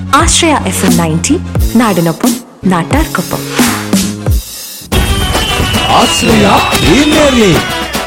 ആശ്രയ F M ninety നാടിനൊപ്പം നാട്ടാർക്കൊപ്പം Ashraya premier league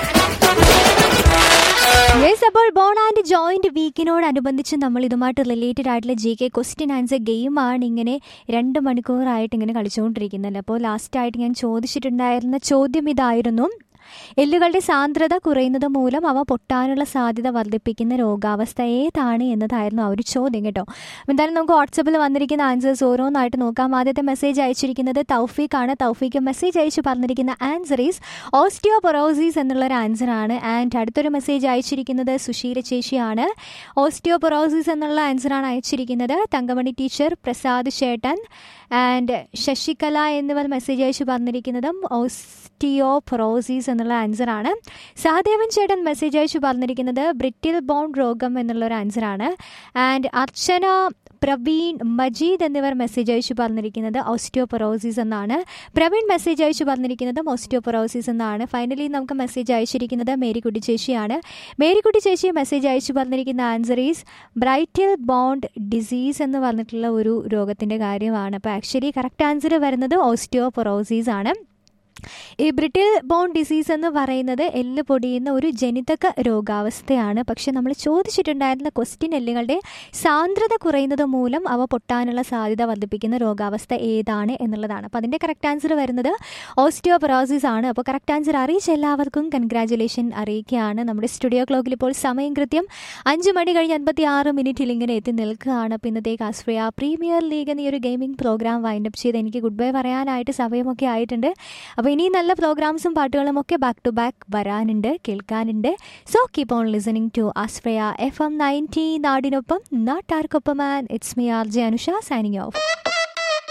yes അപ്പോൾ ബോൺ ആൻഡ് ജോയിന്റ് വീക്കിനോടനുബന്ധിച്ച് നമ്മൾ ഇതുമായിട്ട് റിലേറ്റഡ് ആയിട്ടുള്ള ജി കെ ക്വസ്റ്റ്യൻ ആൻസർ ഗെയിമാണ് ഇങ്ങനെ രണ്ട് മണിക്കൂറായിട്ട് ഇങ്ങനെ കളിച്ചുകൊണ്ടിരിക്കുന്നത് അപ്പോൾ ലാസ്റ്റായിട്ട് ഞാൻ ചോദിച്ചിട്ടുണ്ടായിരുന്ന ചോദ്യം ഇതായിരുന്നു എല്ലുകളുടെ സാന്ദ്രത കുറയുന്നത് മൂലം അവ പൊട്ടാനുള്ള സാധ്യത വർദ്ധിപ്പിക്കുന്ന രോഗാവസ്ഥ ഏതാണ് എന്നതായിരുന്നു ആ ഒരു ചോദ്യം കേട്ടോ എന്തായാലും നമുക്ക് വാട്സപ്പിൽ വന്നിരിക്കുന്ന ആൻസേഴ്സ് ഓരോന്നായിട്ട് നോക്കാം ആദ്യത്തെ മെസ്സേജ് അയച്ചിരിക്കുന്നത് തൗഫീഖ് ആണ് തൗഫീഖ് മെസ്സേജ് അയച്ച് പറഞ്ഞിരിക്കുന്ന ആൻസർ ഈസ് ഓസ്റ്റിയോപൊറോസിസ് എന്നുള്ള ഒരു ആൻസർ ആണ് ആൻഡ് അടുത്തൊരു മെസ്സേജ് അയച്ചിരിക്കുന്നത് സുശീല ചേച്ചിയാണ് ഓസ്റ്റിയോപൊറോസിസ് എന്നുള്ള ആൻസറാണ് അയച്ചിരിക്കുന്നത് തങ്കമണി ടീച്ചർ പ്രസാദ് ചേട്ടൻ ആൻഡ് ശശികല എന്നിവർ മെസ്സേജ് അയച്ച് പറഞ്ഞിരിക്കുന്നതും ഓസ്റ്റിയോപൊറോസിസ് എന്നുള്ള ആൻസറാണ് സഹദേവൻ ചേട്ടൻ മെസ്സേജ് അയച്ച് പറഞ്ഞിരിക്കുന്നത് ബ്രിറ്റിൽ ബോൺ രോഗം എന്നുള്ള ഒരു ആൻസറാണ് ആൻഡ് അർച്ചന പ്രവീൺ മജീദ് എന്നിവർ മെസ്സേജ് അയച്ചു പറഞ്ഞിരിക്കുന്നത് ഓസ്റ്റിയോപൊറോസിസ് എന്നാണ് പ്രവീൺ മെസ്സേജ് അയച്ചു പറഞ്ഞിരിക്കുന്നതും ഓസ്റ്റിയോപൊറോസിസ് എന്നാണ് ഫൈനലി നമുക്ക് മെസ്സേജ് അയച്ചിരിക്കുന്നത് മേരിക്കുട്ടി ചേച്ചിയാണ് മേരിക്കുട്ടി ചേച്ചി മെസ്സേജ് അയച്ചു പറഞ്ഞിരിക്കുന്ന answer is brittle bone disease എന്ന് പറഞ്ഞിട്ടുള്ള ഒരു രോഗത്തിൻ്റെ കാര്യമാണ് അപ്പോൾ ആക്ച്വലി കറക്റ്റ് ആൻസർ വരുന്നത് ഓസ്റ്റിയോപൊറോസിസ് ആണ് ഈ ബ്രിട്ടിൽ ബോൺ ഡിസീസ് എന്ന് പറയുന്നത് എല്ല് പൊടിയുന്ന ഒരു ജനിതക രോഗാവസ്ഥയാണ് പക്ഷെ നമ്മൾ ചോദിച്ചിട്ടുണ്ടായിരുന്ന ക്വസ്റ്റ്യൻ എല്ലുകളുടെ സാന്ദ്രത കുറയുന്നത് മൂലം അവ പൊട്ടാനുള്ള സാധ്യത വർദ്ധിപ്പിക്കുന്ന രോഗാവസ്ഥ ഏതാണ് എന്നുള്ളതാണ് അപ്പോൾ അതിൻ്റെ കറക്റ്റ് ആൻസർ വരുന്നത് ഓസ്റ്റിയോപൊറോസിസ് ആണ് അപ്പോൾ കറക്റ്റ് ആൻസർ അറിയിച്ച എല്ലാവർക്കും കൺഗ്രാറ്റുലേഷൻ അറിയിക്കുകയാണ് നമ്മുടെ സ്റ്റുഡിയോ ക്ലോക്കിൽ ഇപ്പോൾ സമയം കൃത്യം അഞ്ച് മണി കഴിഞ്ഞ് അൻപത്തി ആറ് മിനിറ്റിൽ ഇങ്ങനെ എത്തി നിൽക്കുകയാണ് അപ്പോൾ ഇന്നത്തേക്ക് ആസ്ട്രിയ പ്രീമിയർ ലീഗ് എന്ന ഈ ഒരു ഗെയിമിംഗ് പ്രോഗ്രാം വൈൻഡപ്പ് ചെയ്ത് എനിക്ക് ഗുഡ് ബൈ പറയാനായിട്ട് സമയമൊക്കെ ആയിട്ടുണ്ട് അപ്പോൾ ഇനി നല്ല പ്രോഗ്രാംസും പാട്ടുകളും ഒക്കെ ബാക്ക് ടു ബാക്ക് വരാനുണ്ട് കേൾക്കാനുണ്ട് so keep on listening to Ashraya F M ninety നാടിനൊപ്പം നാട്ടാർക്കൊപ്പം and it's me R J Anusha signing of